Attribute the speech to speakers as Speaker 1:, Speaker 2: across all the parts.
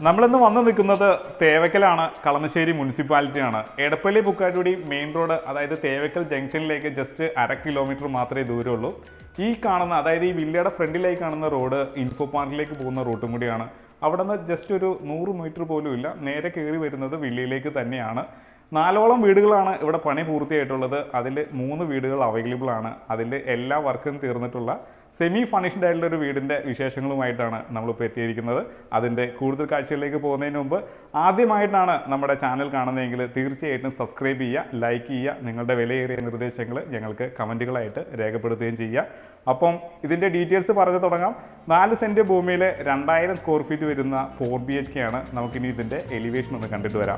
Speaker 1: നമ്മളിന്ന് വന്ന് നിൽക്കുന്നത് തേവക്കലാണ് കളമശ്ശേരി മുനിസിപ്പാലിറ്റിയാണ് എടപ്പള്ളി പുക്കാട്ടുപടി മെയിൻ റോഡ് അതായത് തേവക്കൽ ജംഗ്ഷനിലേക്ക് ജസ്റ്റ് അര കിലോമീറ്റർ മാത്രമേ ദൂരമുള്ളൂ ഈ കാണുന്ന അതായത് ഈ വില്ലയുടെ ഫ്രണ്ടിലേക്ക് കാണുന്ന റോഡ് ഇൻഫോ പാർക്കിലേക്ക് പോകുന്ന റൂട്ടും കൂടിയാണ് അവിടെ നിന്ന് ജസ്റ്റ് ഒരു നൂറ് മീറ്റർ പോലും ഇല്ല നേരെ കയറി വരുന്നത് വില്ലയിലേക്ക് തന്നെയാണ് നാലോളം വീടുകളാണ് ഇവിടെ പണി പൂർത്തിയായിട്ടുള്ളത് അതിൽ മൂന്ന് വീടുകൾ അവൈലബിൾ ആണ് അതിൽ എല്ലാ വർക്കും തീർന്നിട്ടുള്ള സെമി ഫണിഷ്ഡ് ആയിട്ടുള്ള ഒരു വീടിൻ്റെ വിശേഷങ്ങളുമായിട്ടാണ് നമ്മളിപ്പോൾ എത്തിയിരിക്കുന്നത് അതിൻ്റെ കൂടുതൽ കാഴ്ചകളിലേക്ക് പോകുന്നതിന് മുമ്പ് ആദ്യമായിട്ടാണ് നമ്മുടെ ചാനൽ കാണുന്നതെങ്കിൽ തീർച്ചയായിട്ടും സബ്സ്ക്രൈബ് ചെയ്യുക ലൈക്ക് ചെയ്യുക നിങ്ങളുടെ വിലയേറിയ നിർദ്ദേശങ്ങൾ ഞങ്ങൾക്ക് കമൻറ്റുകളായിട്ട് രേഖപ്പെടുത്തുകയും ചെയ്യുക അപ്പം ഇതിൻ്റെ ഡീറ്റെയിൽസ് പറഞ്ഞു തുടങ്ങാം നാല് സെൻറ്റ് ഭൂമിയിൽ രണ്ടായിരം സ്ക്വയർ ഫീറ്റ് വരുന്ന ഫോർ ബി എച്ച് കെ ആണ് നമുക്കിനി ഇതിൻ്റെ എലിവേഷൻ ഒന്ന് കണ്ടിട്ട് വരാം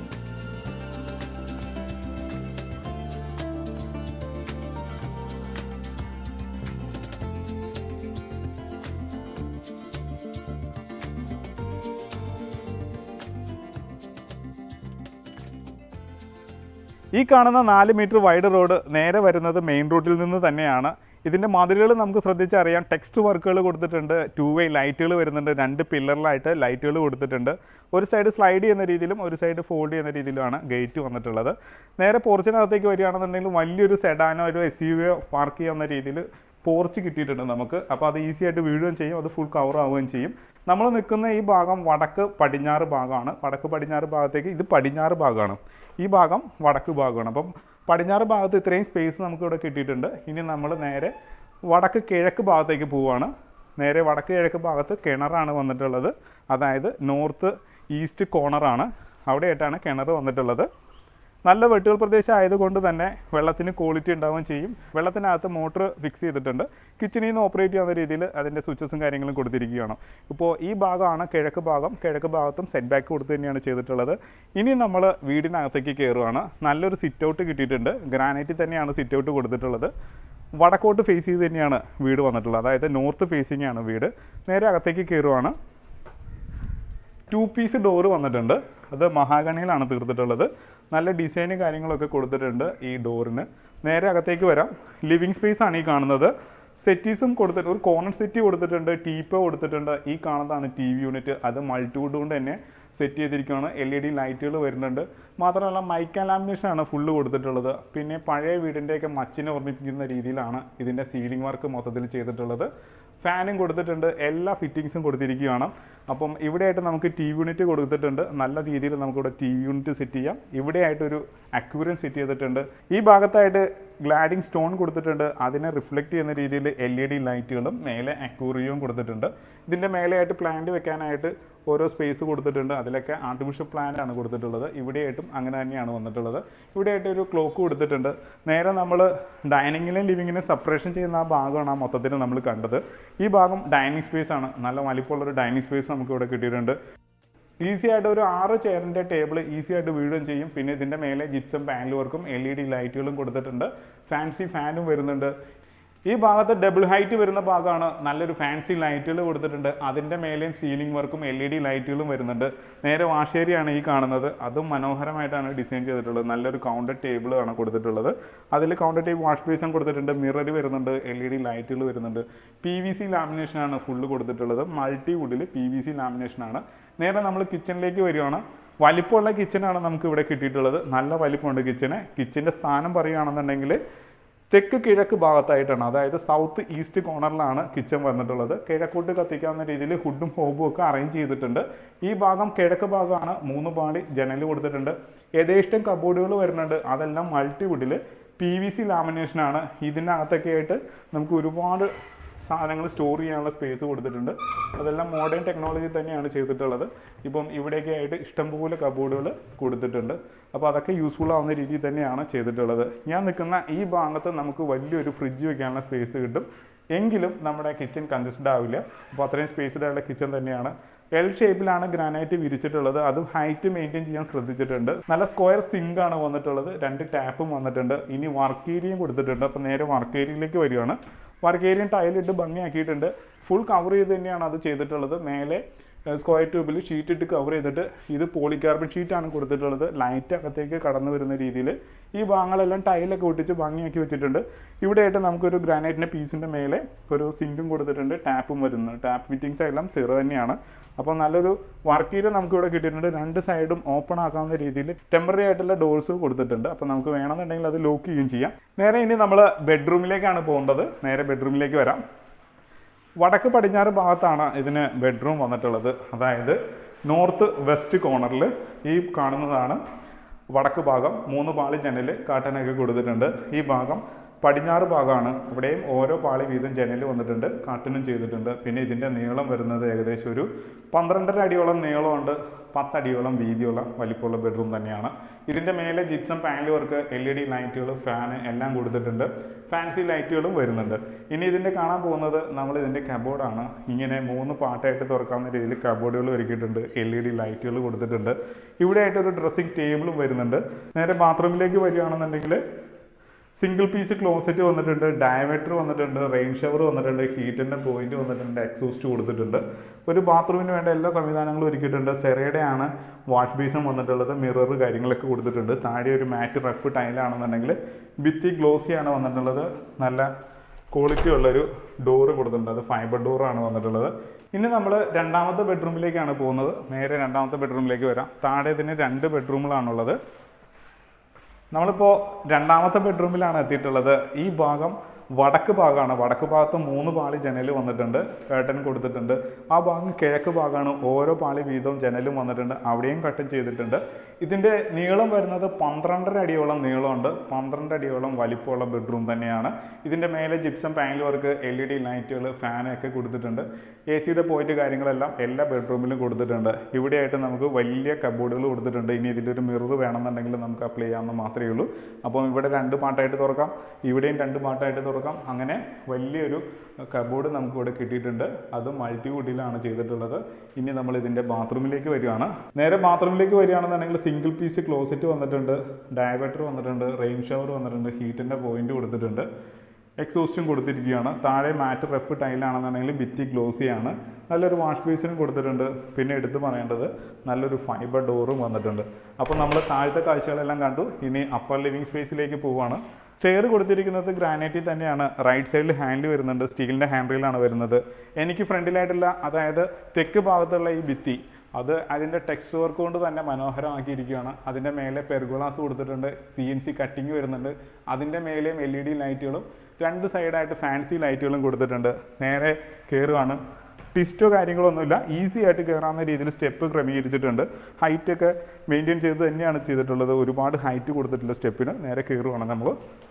Speaker 1: ഈ കാണുന്ന നാല് മീറ്റർ വൈഡ് റോഡ് നേരെ വരുന്നത് മെയിൻ റോഡിൽ നിന്ന് തന്നെയാണ് ഇതിൻ്റെ മതിലുകൾ നമുക്ക് ശ്രദ്ധിച്ചറിയാം ടെക്സ്റ്റ് വർക്കുകൾ കൊടുത്തിട്ടുണ്ട് ടു വേ ലൈറ്റുകൾ വരുന്നുണ്ട് രണ്ട് പില്ലറിലായിട്ട് ലൈറ്റുകൾ കൊടുത്തിട്ടുണ്ട് ഒരു സൈഡ് സ്ലൈഡ് ചെയ്യുന്ന രീതിയിലും ഒരു സൈഡ് ഫോൾഡ് ചെയ്യുന്ന രീതിയിലുമാണ് ഗേറ്റ് വന്നിട്ടുള്ളത് നേരെ പോർച്ചിനകത്തേക്ക് വരികയാണെന്നുണ്ടെങ്കിൽ വലിയൊരു സെഡാനോ ഒരു എസ് യു വിയോ പാർക്ക് ചെയ്യാവുന്ന രീതിയിൽ പോർച്ച് കിട്ടിയിട്ടുണ്ട് നമുക്ക് അപ്പോൾ അത് ഈസി ആയിട്ട് വീഴുകയും ചെയ്യും അത് ഫുൾ കവർ ആവുകയും ചെയ്യും നമ്മൾ നിൽക്കുന്ന ഈ ഭാഗം വടക്ക് പടിഞ്ഞാറ് ഭാഗമാണ് വടക്ക് പടിഞ്ഞാറ് ഭാഗത്തേക്ക് ഇത് പടിഞ്ഞാറ് ഭാഗമാണ് ഈ ഭാഗം വടക്ക് ഭാഗമാണ് അപ്പം പടിഞ്ഞാറ് ഭാഗത്ത് ഇത്രയും സ്പേസ് നമുക്ക് ഇവിടെ കിട്ടിയിട്ടുണ്ട് ഇനി നമ്മൾ നേരെ വടക്ക് കിഴക്ക് ഭാഗത്തേക്ക് പോവുകയാണ് നേരെ വടക്ക് കിഴക്ക് ഭാഗത്ത് കിണറാണ് വന്നിട്ടുള്ളത് അതായത് നോർത്ത് ഈസ്റ്റ് കോർണറാണ് അവിടെയായിട്ടാണ് കിണർ വന്നിട്ടുള്ളത് നല്ല വെട്ടുകൾ പ്രദേശം ആയതുകൊണ്ട് തന്നെ വെള്ളത്തിന് ക്വാളിറ്റി ഉണ്ടാവുകയും ചെയ്യും വെള്ളത്തിനകത്ത് മോട്ടർ ഫിക്സ് ചെയ്തിട്ടുണ്ട് കിച്ചണിൽ നിന്ന് ഓപ്പറേറ്റ് ചെയ്യാവുന്ന രീതിയിൽ അതിൻ്റെ സ്വിച്ചസും കാര്യങ്ങളും കൊടുത്തിരിക്കുകയാണ് ഇപ്പോൾ ഈ ഭാഗമാണ് കിഴക്ക് ഭാഗം കിഴക്ക് ഭാഗത്തും സെറ്റ് ബാക്ക് കൊടുത്ത് തന്നെയാണ് ചെയ്തിട്ടുള്ളത് ഇനി നമ്മൾ വീടിനകത്തേക്ക് കയറുകയാണ് നല്ലൊരു സിറ്റ് ഔട്ട് കിട്ടിയിട്ടുണ്ട് ഗ്രാനൈറ്റിൽ തന്നെയാണ് സിറ്റ് ഔട്ട് കൊടുത്തിട്ടുള്ളത് വടക്കോട്ട് ഫേസ് ചെയ്ത് തന്നെയാണ് വീട് വന്നിട്ടുള്ളത് അതായത് നോർത്ത് ഫേസിംഗ് ആണ് വീട് നേരെ അകത്തേക്ക് കയറുവാണ് ടു പീസ് ഡോറ് വന്നിട്ടുണ്ട് അത് മഹാഗണിയിലാണ് തീർത്തിട്ടുള്ളത് നല്ല ഡിസൈനും കാര്യങ്ങളൊക്കെ കൊടുത്തിട്ടുണ്ട് ഈ ഡോറിന് നേരെ അകത്തേക്ക് വരാം ലിവിങ് സ്പേസ് ആണ് ഈ കാണുന്നത് സെറ്റീസും കൊടുത്തിട്ട് ഒരു കോർണർ സെറ്റി കൊടുത്തിട്ടുണ്ട് ടീപ്പോ കൊടുത്തിട്ടുണ്ട് ഈ കാണുന്നതാണ് ടി വി യൂണിറ്റ് അത് മൾട്ടിവുഡ് കൊണ്ട് തന്നെ സെറ്റ് ചെയ്തിരിക്കുകയാണ് എൽ ഇ ഡി ലൈറ്റുകൾ വരുന്നുണ്ട് മാത്രമല്ല മൈക്ക ലാമിനേഷൻ ആണ് ഫുള്ള് കൊടുത്തിട്ടുള്ളത് പിന്നെ പഴയ വീടിൻ്റെയൊക്കെ മച്ചിനെ ഓർമ്മിപ്പിക്കുന്ന രീതിയിലാണ് ഇതിൻ്റെ സീലിംഗ് വർക്ക് മൊത്തത്തിൽ ചെയ്തിട്ടുള്ളത് ഫാനും കൊടുത്തിട്ടുണ്ട് എല്ലാ ഫിറ്റിങ്സും കൊടുത്തിരിക്കുകയാണ് അപ്പം ഇവിടെയായിട്ട് നമുക്ക് ടി വി യൂണിറ്റ് കൊടുത്തിട്ടുണ്ട് നല്ല രീതിയിൽ നമുക്കിവിടെ ടി വി യൂണിറ്റ് സെറ്റ് ചെയ്യാം ഇവിടെയായിട്ടൊരു അക്യൂറിയം സെറ്റ് ചെയ്തിട്ടുണ്ട് ഈ ഭാഗത്തായിട്ട് ഗ്ലാഡിങ് സ്റ്റോൺ കൊടുത്തിട്ടുണ്ട് അതിനെ റിഫ്ലക്റ്റ് ചെയ്യുന്ന രീതിയിൽ എൽ ഇ ഡി ലൈറ്റുകളും മേലെ അക്യൂറിയവും കൊടുത്തിട്ടുണ്ട് ഇതിൻ്റെ മേലെയായിട്ട് പ്ലാന്റ് വെക്കാനായിട്ട് ഓരോ സ്പേസ് കൊടുത്തിട്ടുണ്ട് അതിലൊക്കെ ആർട്ടിഫിഷ്യൽ പ്ലാന്റ് ആണ് കൊടുത്തിട്ടുള്ളത് ഇവിടെയായിട്ടും അങ്ങനെ തന്നെയാണ് വന്നിട്ടുള്ളത് ഇവിടെയായിട്ട് ഒരു ക്ലോക്ക് കൊടുത്തിട്ടുണ്ട് നേരെ നമ്മൾ ഡൈനിങ്ങിലും ലിവിങ്ങിനും സെപ്പറേഷൻ ചെയ്യുന്ന ആ ഭാഗമാണ് ആ മൊത്തത്തിൽ നമ്മൾ കണ്ടത് ഈ ഭാഗം ഡൈനിങ് സ്പേസ് ആണ് നല്ല വലിപ്പമുള്ളൊരു ഡൈനിങ് സ്പേസ് നമുക്ക് ഇവിടെ കിട്ടിയിട്ടുണ്ട് ഈസി ആയിട്ട് ഒരു ആറ് ചെയറിൻ്റെ ടേബിൾ ഈസി ആയിട്ട് വീഴുകയും ചെയ്യും പിന്നെ ഇതിൻ്റെ മേലെ ജിപ്സം പാനൽ വർക്കും എൽ ഇ ഡി ലൈറ്റുകളും കൊടുത്തിട്ടുണ്ട് ഫാൻസി ഫാനും വരുന്നുണ്ട് ഈ ഭാഗത്ത് ഡബിൾ ഹൈറ്റ് വരുന്ന ഭാഗമാണ് നല്ലൊരു ഫാൻസി ലൈറ്റുകൾ കൊടുത്തിട്ടുണ്ട് അതിൻ്റെ മേലെയും സീലിംഗ് വർക്കും എൽ ഇ ഡി ലൈറ്റുകളും വരുന്നുണ്ട് നേരെ വാഷേരിയാണ് ഈ കാണുന്നത് അതും മനോഹരമായിട്ടാണ് ഡിസൈൻ ചെയ്തിട്ടുള്ളത് നല്ലൊരു കൗണ്ടർ ടേബിളാണ് കൊടുത്തിട്ടുള്ളത് അതിൽ കൗണ്ടർ ടേബിൾ വാഷ് ബേസും കൊടുത്തിട്ടുണ്ട് മിറർ വരുന്നുണ്ട് എൽ ഇ ഡി ലൈറ്റുകൾ വരുന്നുണ്ട് പി വി സി ലാമിനേഷനാണ് ഫുള്ള് കൊടുത്തിട്ടുള്ളത് മൾട്ടി വുഡിൽ പി വി സി ലാമിനേഷനാണ് നേരെ നമ്മൾ കിച്ചണിലേക്ക് വരികയാണ് വലിപ്പമുള്ള കിച്ചനാണ് നമുക്ക് ഇവിടെ കിട്ടിയിട്ടുള്ളത് നല്ല വലിപ്പമുണ്ട് കിച്ചന് കിച്ചൻ്റെ സ്ഥാനം പറയുകയാണെന്നുണ്ടെങ്കിൽ തെക്ക് കിഴക്ക് ഭാഗത്തായിട്ടാണ് അതായത് സൗത്ത് ഈസ്റ്റ് കോർണറിലാണ് കിച്ചൺ വന്നിട്ടുള്ളത് കിഴക്കോട്ട് കത്തിക്കാവുന്ന രീതിയിൽ ഹുഡും ഹോബും ഒക്കെ അറേഞ്ച് ചെയ്തിട്ടുണ്ട് ഈ ഭാഗം കിഴക്ക് ഭാഗമാണ് മൂന്ന് പാളി ജനൽ കൊടുത്തിട്ടുണ്ട് യഥേഷ്ടം കബോർഡുകൾ വരുന്നുണ്ട് അതെല്ലാം മൾട്ടിവുഡിൽ പി വി സി ലാമിനേഷനാണ് ഇതിനകത്തൊക്കെ ആയിട്ട് നമുക്ക് ഒരുപാട് സാധനങ്ങൾ സ്റ്റോർ ചെയ്യാനുള്ള സ്പേസ് കൊടുത്തിട്ടുണ്ട് അതെല്ലാം മോഡേൺ ടെക്നോളജി തന്നെയാണ് ചെയ്തിട്ടുള്ളത് ഇപ്പം ഇവിടെയൊക്കെ ആയിട്ട് ഇഷ്ടംപോലെ കബോർഡുകൾ കൊടുത്തിട്ടുണ്ട് അപ്പോൾ അതൊക്കെ യൂസ്ഫുൾ ആവുന്ന രീതിയിൽ തന്നെയാണ് ചെയ്തിട്ടുള്ളത് ഞാൻ നിൽക്കുന്ന ഈ ഭാഗത്ത് നമുക്ക് വലിയൊരു ഫ്രിഡ്ജ് വെക്കാനുള്ള സ്പേസ് കിട്ടും എങ്കിലും നമ്മുടെ കിച്ചൺ കൺജസ്റ്റഡ് ആവില്ല അപ്പോൾ അത്രയും സ്പേസ്ഡ് ആയുള്ള കിച്ചൺ തന്നെയാണ് എൽ ഷേപ്പിലാണ് ഗ്രാനൈറ്റ് വിരിച്ചിട്ടുള്ളത് അതും ഹൈറ്റ് മെയിൻറ്റെയിൻ ചെയ്യാൻ ശ്രദ്ധിച്ചിട്ടുണ്ട് നല്ല സ്ക്വയർ സിങ്ക് ആണ് വന്നിട്ടുള്ളത് രണ്ട് ടാപ്പും വന്നിട്ടുണ്ട് ഇനി വർക്ക് ഏരിയയും കൊടുത്തിട്ടുണ്ട് അപ്പോൾ നേരെ വർക്ക് ഏരിയയിലേക്ക് വരികയാണ് വർക്ക് ഏരിയ ടൈലിട്ട് ഭംഗിയാക്കിയിട്ടുണ്ട് ഫുൾ കവർ ചെയ്ത് തന്നെയാണ് അത് ചെയ്തിട്ടുള്ളത് മേലെ സ്ക്വയർ ട്യൂബിൽ ഷീറ്റ് ഇട്ട് കവർ ചെയ്തിട്ട് ഇത് പോളികാർബൺ ഷീറ്റാണ് കൊടുത്തിട്ടുള്ളത് ലൈറ്റ് അകത്തേക്ക് കടന്നു വരുന്ന രീതിയിൽ ഈ ഭാഗങ്ങളെല്ലാം ടൈലൊക്കെ ഒട്ടിച്ച് ഭംഗിയാക്കി വെച്ചിട്ടുണ്ട് ഇവിടെയായിട്ട് നമുക്കൊരു ഗ്രാനൈറ്റിൻ്റെ പീസിൻ്റെ മേലെ ഒരു സിങ്കും കൊടുത്തിട്ടുണ്ട് ടാപ്പും വരുന്നു ടാപ്പ് ഫിറ്റിങ്സ് എല്ലാം സീറോ തന്നെയാണ് അപ്പോൾ നല്ലൊരു വർക്ക് ഏരിയ നമുക്ക് ഇവിടെ കിട്ടിയിട്ടുണ്ട് രണ്ട് സൈഡും ഓപ്പൺ ആക്കാവുന്ന രീതിയിൽ ടെമ്പററി ആയിട്ടുള്ള ഡോർസ് കൊടുത്തിട്ടുണ്ട് അപ്പോൾ നമുക്ക് വേണമെന്നുണ്ടെങ്കിൽ അത് ലോക്ക് ചെയ്യുകയും ചെയ്യാം നേരെ ഇനി നമ്മൾ ബെഡ്റൂമിലേക്കാണ് പോകേണ്ടത് നേരെ ബെഡ്റൂമിലേക്ക് വരാം വടക്ക് പടിഞ്ഞാറ് ഭാഗത്താണ് ഇതിന് ബെഡ്റൂം വന്നിട്ടുള്ളത് അതായത് നോർത്ത് വെസ്റ്റ് കോർണറിൽ ഈ കാണുന്നതാണ് വടക്ക് ഭാഗം മൂന്ന് പാളി ജനൽ കാട്ടനൊക്കെ കൊടുത്തിട്ടുണ്ട് ഈ ഭാഗം പടിഞ്ഞാറ് ഭാഗമാണ് ഇവിടെയും ഓരോ പാളി വീതം ജനൽ വന്നിട്ടുണ്ട് കാട്ടിനും ചെയ്തിട്ടുണ്ട് പിന്നെ ഇതിൻ്റെ നീളം വരുന്നത് ഏകദേശം ഒരു പന്ത്രണ്ടര അടിയോളം നീളമുണ്ട് പത്തടിയോളം വീതിയുള്ള വലിപ്പമുള്ള ബെഡ്റൂം തന്നെയാണ് ഇതിൻ്റെ മേലെ gypsum panel work L E D ലൈറ്റുകൾ ഫാന് എല്ലാം കൊടുത്തിട്ടുണ്ട് ഫാൻസി ലൈറ്റുകളും വരുന്നുണ്ട് ഇനി ഇതിൻ്റെ കാണാൻ പോകുന്നത് നമ്മൾ ഇതിൻ്റെ കബോർഡാണ് ഇങ്ങനെ മൂന്ന് പാട്ടായിട്ട് തുറക്കാവുന്ന രീതിയിൽ കബോർഡുകൾ ഒരുക്കിയിട്ടുണ്ട് എൽ ഇ ഡി ലൈറ്റുകൾ കൊടുത്തിട്ടുണ്ട് ഇവിടെ ആയിട്ട് ഒരു ഡ്രസ്സിംഗ് ടേബിളും വരുന്നുണ്ട് നേരെ ബാത്റൂമിലേക്ക് വരികയാണെന്നുണ്ടെങ്കിൽ സിംഗിൾ പീസ് ക്ലോസറ്റ് വന്നിട്ടുണ്ട് ഡയവേറ്റർ വന്നിട്ടുണ്ട് റെയിൻ ഷവർ വന്നിട്ടുണ്ട് ഹീറ്റിൻ്റെ പോയിന്റ് വന്നിട്ടുണ്ട് എക്സോസ്റ്റ് കൊടുത്തിട്ടുണ്ട് ഒരു ബാത്റൂമിന് വേണ്ട എല്ലാ സംവിധാനങ്ങളും ഒരുക്കിയിട്ടുണ്ട് സെറയുടെ ആണ് വാഷ് ബേസും വന്നിട്ടുള്ളത് മിറർ കാര്യങ്ങളൊക്കെ കൊടുത്തിട്ടുണ്ട് താഴെ ഒരു മാറ്റ് റഫ് ടൈലാണെന്നുണ്ടെങ്കിൽ ഭിത്തി ഗ്ലോസിയാണ് വന്നിട്ടുള്ളത് നല്ല ക്വാളിറ്റി ഉള്ളൊരു ഡോറ് കൊടുത്തിട്ടുണ്ട് അത് ഫൈബർ ഡോറാണ് വന്നിട്ടുള്ളത് ഇനി നമ്മൾ രണ്ടാമത്തെ ബെഡ്റൂമിലേക്കാണ് പോകുന്നത് നേരെ രണ്ടാമത്തെ ബെഡ്റൂമിലേക്ക് വരാം താഴെ ഇതിന് രണ്ട് ബെഡ്റൂമുകളാണുള്ളത് നമ്മളിപ്പോൾ രണ്ടാമത്തെ ബെഡ്റൂമിലാണ് എത്തിയിട്ടുള്ളത് ഈ ഭാഗം വടക്ക് ഭാഗമാണ് വടക്ക് ഭാഗത്ത് മൂന്ന് പാളി ജനൽ വന്നിട്ടുണ്ട് കേട്ടൻ കൊടുത്തിട്ടുണ്ട് ആ ഭാഗം കിഴക്ക് ഭാഗമാണ് ഓരോ പാളി വീതവും ജനലും വന്നിട്ടുണ്ട് അവിടെയും കട്ടൻ ചെയ്തിട്ടുണ്ട് ഇതിൻ്റെ നീളം വരുന്നത് പന്ത്രണ്ടര അടിയോളം നീളമുണ്ട് പന്ത്രണ്ട് അടിയോളം വലിപ്പമുള്ള ബെഡ്റൂം തന്നെയാണ് ഇതിൻ്റെ മേലെ gypsum panel work L E D ലൈറ്റുകൾ ഫാനൊക്കെ കൊടുത്തിട്ടുണ്ട് എ സിയുടെ പോയിന്റ് കാര്യങ്ങളെല്ലാം എല്ലാ ബെഡ്റൂമിലും കൊടുത്തിട്ടുണ്ട് ഇവിടെയായിട്ട് നമുക്ക് വലിയ കബോർഡുകൾ കൊടുത്തിട്ടുണ്ട് ഇനി ഇതിൻ്റെ ഒരു മിറർ വേണമെന്നുണ്ടെങ്കിൽ നമുക്ക് അപ്ലൈ ചെയ്യാമെന്ന് മാത്രമേ ഉള്ളൂ അപ്പോൾ ഇവിടെ രണ്ട് പാട്ടായിട്ട് തുറക്കാം ഇവിടെയും രണ്ട് പാട്ടായിട്ട് തുറക്കാം അങ്ങനെ വലിയൊരു കബോർഡ് നമുക്ക് ഇവിടെ കിട്ടിയിട്ടുണ്ട് അത് മൾട്ടിവുഡിലാണ് ചെയ്തിട്ടുള്ളത് ഇനി നമ്മൾ ഇതിൻ്റെ ബാത്റൂമിലേക്ക് വരികയാണ് നേരെ ബാത്റൂമിലേക്ക് വരികയാണെന്നുണ്ടെങ്കിൽ സിംഗിൾ പീസ് ക്ലോസറ്റ് വന്നിട്ടുണ്ട് ഡയബറ്റർ വന്നിട്ടുണ്ട് റെയിൻ ഷവർ വന്നിട്ടുണ്ട് ഹീറ്റിൻ്റെ പോയിന്റ് കൊടുത്തിട്ടുണ്ട് എക്സോസ്റ്റും കൊടുത്തിരിക്കുകയാണ് താഴെ മാറ്റ് റഫ് ടൈലാണെന്നുണ്ടെങ്കിൽ ഭിത്തി ഗ്ലോസിയാണ് നല്ലൊരു വാഷ് ബേസിനും കൊടുത്തിട്ടുണ്ട് പിന്നെ എടുത്തു പറയേണ്ടത് നല്ലൊരു ഫൈബർ ഡോറും വന്നിട്ടുണ്ട് അപ്പോൾ നമ്മൾ താഴത്തെ കാഴ്ചകളെല്ലാം കണ്ടു ഇനി അപ്പർ ലിവിങ് സ്പേസിലേക്ക് പോവുകയാണ് ചെയർ കൊടുത്തിരിക്കുന്നത് ഗ്രാനൈറ്റിൽ തന്നെയാണ് റൈറ്റ് സൈഡിൽ ഹാൻഡിൽ വരുന്നുണ്ട് സ്റ്റീലിൻ്റെ ഹാൻഡിലാണ് വരുന്നത് എനിക്ക് ഫ്രണ്ടിലായിട്ടുള്ള അതായത് തെക്ക് ഭാഗത്തുള്ള ഈ ഭിത്തി അത് അതിൻ്റെ ടെക്സ്റ്റ് വർക്ക് കൊണ്ട് തന്നെ മനോഹരമാക്കിയിരിക്കുകയാണ് അതിൻ്റെ മേലെ പെർഗോളാസ് കൊടുത്തിട്ടുണ്ട് സി എൻ സി കട്ടിങ് വരുന്നുണ്ട് അതിൻ്റെ മേലെയും എൽ ഇ ഡി ലൈറ്റുകളും രണ്ട് സൈഡായിട്ട് ഫാൻസി ലൈറ്റുകളും കൊടുത്തിട്ടുണ്ട് നേരെ കയറുകയാണ് ടിസ്റ്റോ കാര്യങ്ങളൊന്നുമില്ല ഈസി ആയിട്ട് കയറാവുന്ന രീതിയിൽ സ്റ്റെപ്പ് ക്രമീകരിച്ചിട്ടുണ്ട് ഹൈറ്റ് ഒക്കെ മെയിൻറ്റെയിൻ ചെയ്ത് തന്നെയാണ് ചെയ്തിട്ടുള്ളത് ഒരുപാട് ഹൈറ്റ് കൊടുത്തിട്ടുള്ള സ്റ്റെപ്പിന് നേരെ കയറുവാണ് നമ്മൾ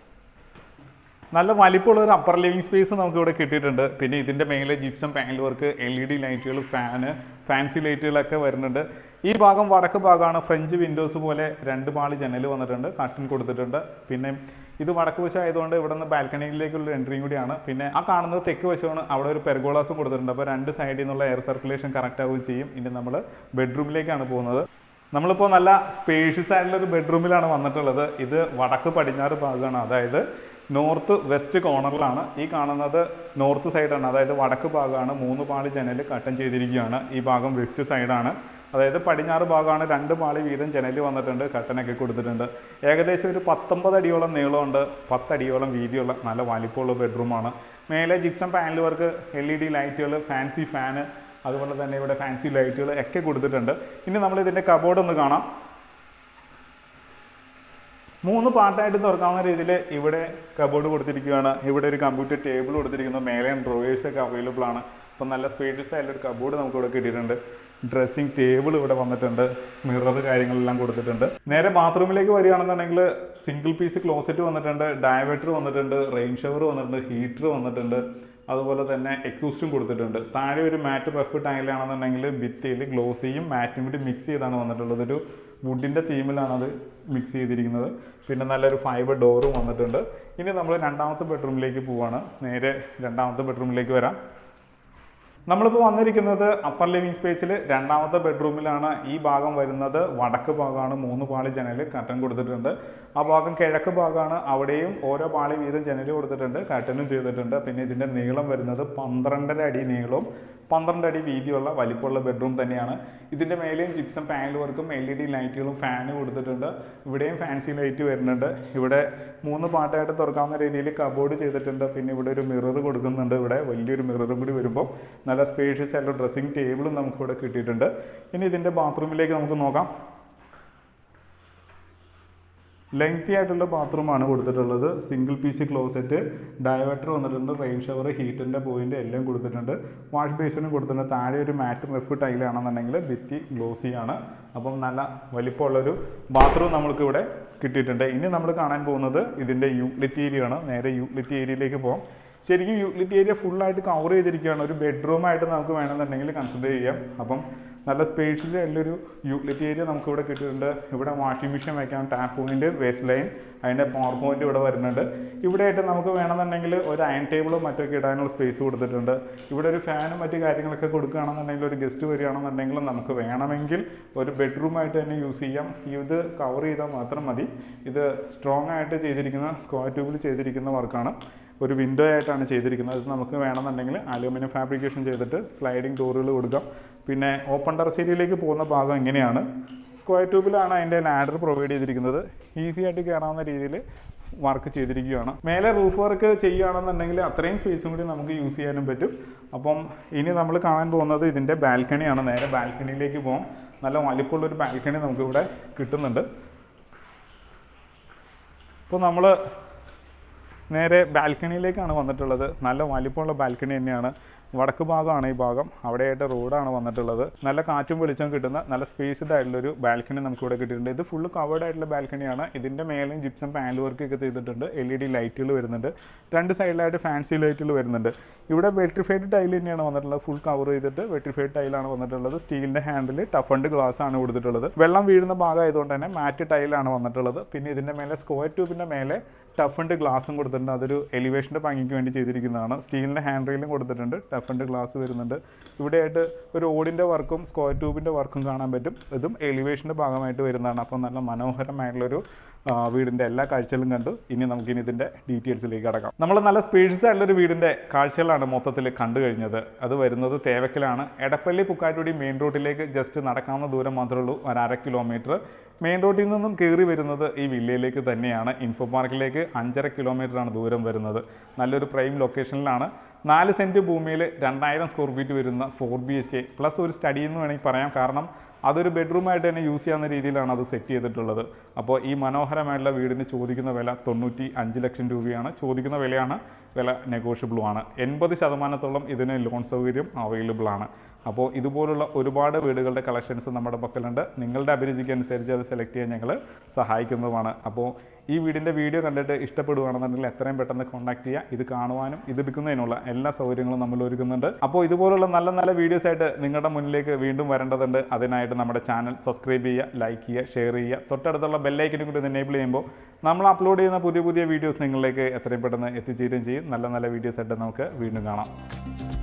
Speaker 1: നല്ല വലിപ്പമുള്ള ഒരു അപ്പർ ലിവിങ് സ്പേസ് നമുക്ക് ഇവിടെ കിട്ടിയിട്ടുണ്ട് പിന്നെ ഇതിൻ്റെ മേലെ gypsum panel work L E D ലൈറ്റുകൾ ഫാന് ഫാൻസി ലൈറ്റുകളൊക്കെ വരുന്നുണ്ട് ഈ ഭാഗം വടക്ക് ഭാഗമാണ് ഫ്രഞ്ച് വിൻഡോസ് പോലെ രണ്ട് പാളി ജനൽ വന്നിട്ടുണ്ട് കട്ടൻ കൊടുത്തിട്ടുണ്ട് പിന്നെ ഇത് വടക്ക് വശം ആയതുകൊണ്ട് ഇവിടെ നിന്ന് ബാൽക്കണിയിലേക്കുള്ള എൻട്രിയും കൂടിയാണ് പിന്നെ ആ കാണുന്നത് തെക്ക് വശമാണ് അവിടെ ഒരു പെർഗോളാസും കൊടുത്തിട്ടുണ്ട് അപ്പോൾ രണ്ട് സൈഡിൽ നിന്നുള്ള എയർ സർക്കുലേഷൻ കറക്റ്റ് ആവുകയും ചെയ്യും ഇനി നമ്മൾ ബെഡ്റൂമിലേക്കാണ് പോകുന്നത് നമ്മളിപ്പോൾ നല്ല സ്പേഷ്യസ് ആയിട്ടുള്ള ഒരു ബെഡ്റൂമിലാണ് വന്നിട്ടുള്ളത് ഇത് വടക്ക് പടിഞ്ഞാറ് ഭാഗമാണ് അതായത് നോർത്ത് വെസ്റ്റ് കോർണറിലാണ് ഈ കാണുന്നത് നോർത്ത് സൈഡാണ് അതായത് വടക്ക് ഭാഗമാണ് മൂന്ന് പാളി ജനൽ കട്ടൻ ചെയ്തിരിക്കുകയാണ് ഈ ഭാഗം വെസ്റ്റ് സൈഡാണ് അതായത് പടിഞ്ഞാറ് ഭാഗമാണ് രണ്ട് പാളി വീതം ജനൽ വന്നിട്ടുണ്ട് കട്ടനൊക്കെ കൊടുത്തിട്ടുണ്ട് ഏകദേശം ഒരു പത്തൊമ്പത് അടിയോളം നീളമുണ്ട് പത്തടിയോളം വീതിയുള്ള നല്ല വലിപ്പമുള്ള ബെഡ്റൂമാണ് മേലെ gypsum panel work L E D ലൈറ്റുകൾ ഫാൻസി ഫാന് അതുപോലെ തന്നെ ഇവിടെ ഫാൻസി ലൈറ്റുകൾ ഒക്കെ കൊടുത്തിട്ടുണ്ട് ഇനി നമ്മൾ ഇതിൻ്റെ കബോർഡ് ഒന്ന് കാണാം മൂന്ന് പാർട്ടായിട്ട് തുറക്കാവുന്ന രീതിയിൽ ഇവിടെ കബോർഡ് കൊടുത്തിരിക്കുകയാണ് ഇവിടെ ഒരു കമ്പ്യൂട്ടർ ടേബിൾ കൊടുത്തിരിക്കുന്നു മേലെ ഡ്രോവേഴ്സ് ഒക്കെ അവൈലബിൾ ആണ് അപ്പം നല്ല സ്പേഷ്യസ് ആയിട്ടുള്ള ഒരു കബോർഡ് നമുക്ക് ഇവിടെ കിട്ടിയിട്ടുണ്ട് ഡ്രസ്സിംഗ് ടേബിൾ ഇവിടെ വന്നിട്ടുണ്ട് മിറർ കാര്യങ്ങളെല്ലാം കൊടുത്തിട്ടുണ്ട് നേരെ ബാത്റൂമിലേക്ക് വരികയാണെന്നുണ്ടെങ്കിൽ സിംഗിൾ പീസ് ക്ലോസറ്റ് വന്നിട്ടുണ്ട് ഡയവേറ്റർ വന്നിട്ടുണ്ട് റെയിൻ ഷവർ വന്നിട്ടുണ്ട് ഹീറ്റർ വന്നിട്ടുണ്ട് അതുപോലെ തന്നെ എക്സോസ്റ്റും കൊടുത്തിട്ടുണ്ട് താഴെ ഒരു മാറ്റ് റഫ് ടൈലാണെന്നുണ്ടെങ്കിൽ ഭിത്തിയിൽ ഗ്ലോസിയും മാറ്റും കൂടി മിക്സ് ചെയ്താണ് വന്നിട്ടുള്ളത് ഒരു വുഡിൻ്റെ തീമിലാണ് അത് മിക്സ് ചെയ്തിരിക്കുന്നത് പിന്നെ നല്ലൊരു ഫൈബർ ഡോറും വന്നിട്ടുണ്ട് ഇനി നമ്മൾ രണ്ടാമത്തെ ബെഡ്റൂമിലേക്ക് പോവാണ് നേരെ രണ്ടാമത്തെ ബെഡ്റൂമിലേക്ക് വരാം നമ്മളിപ്പോൾ വന്നിരിക്കുന്നത് അപ്പർ ലിവിങ് സ്പേസിൽ രണ്ടാമത്തെ ബെഡ്റൂമിലാണ് ഈ ഭാഗം വരുന്നത് വടക്ക് ഭാഗമാണ് മൂന്ന് പാളി ജനൽ കട്ടൻ കൊടുത്തിട്ടുണ്ട് ആ ഭാഗം കിഴക്ക് ഭാഗമാണ് അവിടെയും ഓരോ പാളി വീതം ജനൽ കൊടുത്തിട്ടുണ്ട് കട്ടനും ചെയ്തിട്ടുണ്ട് പിന്നെ ഇതിൻ്റെ നീളം വരുന്നത് പന്ത്രണ്ടര അടി നീളവും പന്ത്രണ്ട് അടി വീതിയുള്ള വലിപ്പമുള്ള ബെഡ്റൂം തന്നെയാണ് ഇതിൻ്റെ മേലെയും ജിപ്സം പാനൽ വർക്കും എൽ ഇ ഡി ലൈറ്റുകളും ഫാന് കൊടുത്തിട്ടുണ്ട് ഇവിടെയും ഫാൻസി ലൈറ്റ് വരുന്നുണ്ട് ഇവിടെ മൂന്ന് പാട്ടായിട്ട് തുറക്കാവുന്ന രീതിയിൽ കബോർഡ് ചെയ്തിട്ടുണ്ട് പിന്നെ ഇവിടെ ഒരു മിറർ കൊടുക്കുന്നുണ്ട് ഇവിടെ വലിയൊരു മിററും കൂടി വരുമ്പോൾ നല്ല സ്പേഷ്യസ് ആയിട്ടുള്ള ഡ്രസ്സിംഗ് ടേബിളും നമുക്കിവിടെ കിട്ടിയിട്ടുണ്ട് ഇനി ഇതിൻ്റെ ബാത്റൂമിലേക്ക് നമുക്ക് നോക്കാം ലെങ്തി ആയിട്ടുള്ള ബാത്റൂമാണ് കൊടുത്തിട്ടുള്ളത് സിംഗിൾ പീസ് ക്ലോസറ്റ് ഡയവേറ്റർ വന്നിട്ടുണ്ട് റെയിൻ ഷവർ ഹീറ്ററിൻ്റെ പോയിന്റ് എല്ലാം കൊടുത്തിട്ടുണ്ട് വാഷ് ബേസിനും കൊടുത്തിട്ടുണ്ട് താഴെ ഒരു മാറ്റ് റെഫ് ടൈലാണെന്നുണ്ടെങ്കിൽ ഭിത്തി ഗ്ലോസി ആണ് അപ്പം നല്ല വലിപ്പമുള്ളൊരു ബാത്റൂം നമ്മൾക്ക് ഇവിടെ കിട്ടിയിട്ടുണ്ട് ഇനി നമ്മൾ കാണാൻ പോകുന്നത് ഇതിൻ്റെ യൂട്ടിലിറ്റി ഏരിയ ആണ് നേരെ യൂട്ടിലിറ്റി ഏരിയയിലേക്ക് പോകാം ശരിക്കും യൂട്ടിലിറ്റി ഏരിയ ഫുള്ളായിട്ട് കവർ ചെയ്തിരിക്കുകയാണ് ഒരു ബെഡ്റൂമായിട്ട് നമുക്ക് വേണമെന്നുണ്ടെങ്കിൽ കൺസിഡർ ചെയ്യാം അപ്പം നല്ല സ്പേഷ്യസ് ഉള്ളൊരു യൂട്ടിലിറ്റി ഏരിയ നമുക്ക് ഇവിടെ കിട്ടിയിട്ടുണ്ട് ഇവിടെ വാഷിംഗ് മെഷീൻ വയ്ക്കാം ടാപ്പ് പോയിന്റ് വേസ്റ്റ് ലൈൻ അതിൻ്റെ പവർ പോയിന്റ് ഇവിടെ വരുന്നുണ്ട് ഇവിടെ ആയിട്ട് നമുക്ക് വേണമെന്നുണ്ടെങ്കിൽ ഒരു അയൺ ടേബിളും മറ്റൊക്കെ ഇടാനുള്ള സ്പേസ് കൊടുത്തിട്ടുണ്ട് ഇവിടെ ഒരു ഫാനും മറ്റു കാര്യങ്ങളൊക്കെ കൊടുക്കുകയാണെന്നുണ്ടെങ്കിൽ ഒരു ഗസ്റ്റ് വരികയാണെന്നുണ്ടെങ്കിൽ നമുക്ക് വേണമെങ്കിൽ ഒരു ബെഡ്റൂമായിട്ട് തന്നെ യൂസ് ചെയ്യാം ഇത് കവർ ചെയ്താൽ മാത്രം മതി ഇത് സ്ട്രോങ് ആയിട്ട് ചെയ്തിരിക്കുന്ന സ്ക്വയർ ട്യൂബിൽ ചെയ്തിരിക്കുന്ന വർക്കാണ് ഒരു വിൻഡോ ആയിട്ടാണ് ചെയ്തിരിക്കുന്നത് അത് നമുക്ക് വേണമെന്നുണ്ടെങ്കിൽ അലൂമിനിയം ഫാബ്രിക്കേഷൻ ചെയ്തിട്ട് സ്ലൈഡിംഗ് ഡോറുകൾ കൊടുക്കാം പിന്നെ ഓപ്പൺ ടെറസേരിയയിലേക്ക് പോകുന്ന ഭാഗം ഇങ്ങനെയാണ് സ്ക്വയർ ട്യൂബിലാണ് അതിൻ്റെ ലാഡർ പ്രൊവൈഡ് ചെയ്തിരിക്കുന്നത് ഈസി ആയിട്ട് കയറാവുന്ന രീതിയിൽ വർക്ക് ചെയ്തിരിക്കുകയാണ് മേലെ റൂഫ് വർക്ക് ചെയ്യുകയാണെന്നുണ്ടെങ്കിൽ അത്രയും സ്പേസും കൂടി നമുക്ക് യൂസ് ചെയ്യാനും പറ്റും അപ്പം ഇനി നമ്മൾ കാണാൻ പോകുന്നത് ഇതിൻ്റെ ബാൽക്കണിയാണ് നേരെ ബാൽക്കണിയിലേക്ക് പോകാം നല്ല വലിപ്പമുള്ളൊരു ബാൽക്കണി നമുക്കിവിടെ കിട്ടുന്നുണ്ട് ഇപ്പോൾ നമ്മൾ നേരെ ബാൽക്കണിയിലേക്കാണ് വന്നിട്ടുള്ളത് നല്ല വലിപ്പമുള്ള ബാൽക്കണി തന്നെയാണ് വടക്ക് ഭാഗമാണ് ഈ ഭാഗം അവിടെയായിട്ട് റോഡാണ് വന്നിട്ടുള്ളത് നല്ല കാറ്റും വെളിച്ചം കിട്ടുന്ന നല്ല സ്പേസ്ഡ് ആയിട്ടുള്ളൊരു ബാൽക്കണി നമുക്ക് ഇവിടെ കിട്ടിയിട്ടുണ്ട് ഇത് ഫുള്ള് കവേർഡ് ആയിട്ടുള്ള ബാൽക്കണിയാണ് ഇതിൻ്റെ മേലെയും ജിപ്സം പാനൽ വർക്ക് ഒക്കെ ചെയ്തിട്ടുണ്ട് എൽ ഇ ഡി ലൈറ്റുകൾ വരുന്നുണ്ട് രണ്ട് സൈഡിലായിട്ട് ഫാൻസി ലൈറ്റുകൾ വരുന്നുണ്ട് ഇവിടെ വെട്രിഫൈഡ് ടൈൽ തന്നെയാണ് വന്നിട്ടുള്ളത് ഫുൾ കവർ ചെയ്തിട്ട് വെട്രിഫൈഡ് ടൈലാണ് വന്നിട്ടുള്ളത് സ്റ്റീലിൻ്റെ ഹാൻഡിൽ ടഫണ്ട് ഗ്ലാസ് ആണ് കൊടുത്തിട്ടുള്ളത് വെള്ളം വീഴുന്ന ഭാഗമായതുകൊണ്ട് തന്നെ മാറ്റ് ടൈലാണ് വന്നിട്ടുള്ളത് പിന്നെ ഇതിൻ്റെ മേലെ സ്ക്വയർ ട്യൂബിൻ്റെ മേലെ ടഫണ്ട് ഗ്ലാസും കൊടുത്തിട്ടുണ്ട് അതൊരു എലിവേഷൻ്റെ ഭംഗിക്ക് വേണ്ടി ചെയ്തിരിക്കുന്നതാണ് സ്റ്റീലിൻ്റെ ഹാൻഡ് റെയിലും കൊടുത്തിട്ടുണ്ട് ടഫണ്ട് ഗ്ലാസ് വരുന്നുണ്ട് ഇവിടെയായിട്ട് ഒരു ഓടിൻ്റെ വർക്കും സ്ക്വയർ ട്യൂബിൻ്റെ വർക്കും കാണാൻ പറ്റും ഇതും എലിവേഷൻ്റെ ഭാഗമായിട്ട് വരുന്നതാണ് അപ്പോൾ നല്ല മനോഹരമായിട്ടുള്ളൊരു ആ, വീടിൻ്റെ എല്ലാ കാഴ്ചകളും കണ്ടു ഇനി നമുക്കിനി ഇതിൻ്റെ ഡീറ്റെയിൽസിലേക്ക് കടക്കാം നമ്മൾ നല്ല സ്പേഷ്യസ് ആയിട്ടുള്ളൊരു വീടിൻ്റെ കാഴ്ചകളാണ് മൊത്തത്തിൽ കണ്ടു കഴിഞ്ഞത് അത് വരുന്നത് തേവക്കലാണ് എടപ്പള്ളി പുക്കാട്ടുപടി മെയിൻ റോഡിലേക്ക് ജസ്റ്റ് നടക്കാവുന്ന ദൂരം മാത്രമേ ഉള്ളൂ ഒരു അര കിലോമീറ്റർ മെയിൻ റോഡിൽ നിന്നും കയറി വരുന്നത് ഈ വില്ലയിലേക്ക് തന്നെയാണ് ഇൻഫോ പാർക്കിലേക്ക് അഞ്ചര കിലോമീറ്ററാണ് ദൂരം വരുന്നത് നല്ലൊരു പ്രൈം ലൊക്കേഷനിലാണ് നാല് സെൻറ്റ് ഭൂമിയിൽ രണ്ടായിരം സ്ക്വയർ ഫീറ്റ് വരുന്ന four B H K plus ഒരു സ്റ്റഡി എന്ന് വേണമെങ്കിൽ പറയാം കാരണം അതൊരു ബെഡ്റൂമായിട്ട് തന്നെ യൂസ് ചെയ്യാവുന്ന രീതിയിലാണ് അത് സെറ്റ് ചെയ്തിട്ടുള്ളത് അപ്പോൾ ഈ മനോഹരമായിട്ടുള്ള വീടിന് ചോദിക്കുന്ന വില തൊണ്ണൂറ്റി അഞ്ച് ലക്ഷം രൂപയാണ് ചോദിക്കുന്ന വിലയാണ് വില നെഗോഷ്യബിളുമാണ് എൺപത് ശതമാനത്തോളം ഇതിന് ലോൺ സൗകര്യം അവൈലബിൾ ആണ് അപ്പോൾ ഇതുപോലുള്ള ഒരുപാട് വീടുകളുടെ കളക്ഷൻസ് നമ്മുടെ പക്കലുണ്ട് നിങ്ങളുടെ അഭിരുചിക്ക് അനുസരിച്ച് അത് സെലക്ട് ചെയ്യാൻ ഞങ്ങൾ സഹായിക്കുന്നതുമാണ് അപ്പോൾ ഈ വീടിൻ്റെ വീഡിയോ കണ്ടിട്ട് ഇഷ്ടപ്പെടുകയാണെന്നുണ്ടെങ്കിൽ എത്രയും പെട്ടെന്ന് കോൺടാക്ട് ചെയ്യുക ഇത് കാണുവാനും ഇത് എടുക്കുന്നതിനുള്ള എല്ലാ സൗകര്യങ്ങളും നമ്മൾ ഒരുക്കുന്നുണ്ട് അപ്പോൾ ഇതുപോലുള്ള നല്ല നല്ല വീഡിയോസ് ആയിട്ട് നിങ്ങളുടെ മുന്നിലേക്ക് വീണ്ടും വരേണ്ടതുണ്ട് അതിനായിട്ട് നമ്മുടെ ചാനൽ സബ്സ്ക്രൈബ് ചെയ്യുക ലൈക്ക് ചെയ്യുക ഷെയർ ചെയ്യുക തൊട്ടടുത്തുള്ള ബെല്ലൈക്കനും കൂടി എനേബിൾ ചെയ്യുമ്പോൾ നമ്മൾ അപ്ലോഡ് ചെയ്യുന്ന പുതിയ പുതിയ വീഡിയോസ് നിങ്ങളിലേക്ക് എത്രയും പെട്ടെന്ന് എത്തിച്ചേരുകയും ചെയ്യും നല്ല നല്ല വീഡിയോസ് ആയിട്ട് നമുക്ക് വീണ്ടും കാണാം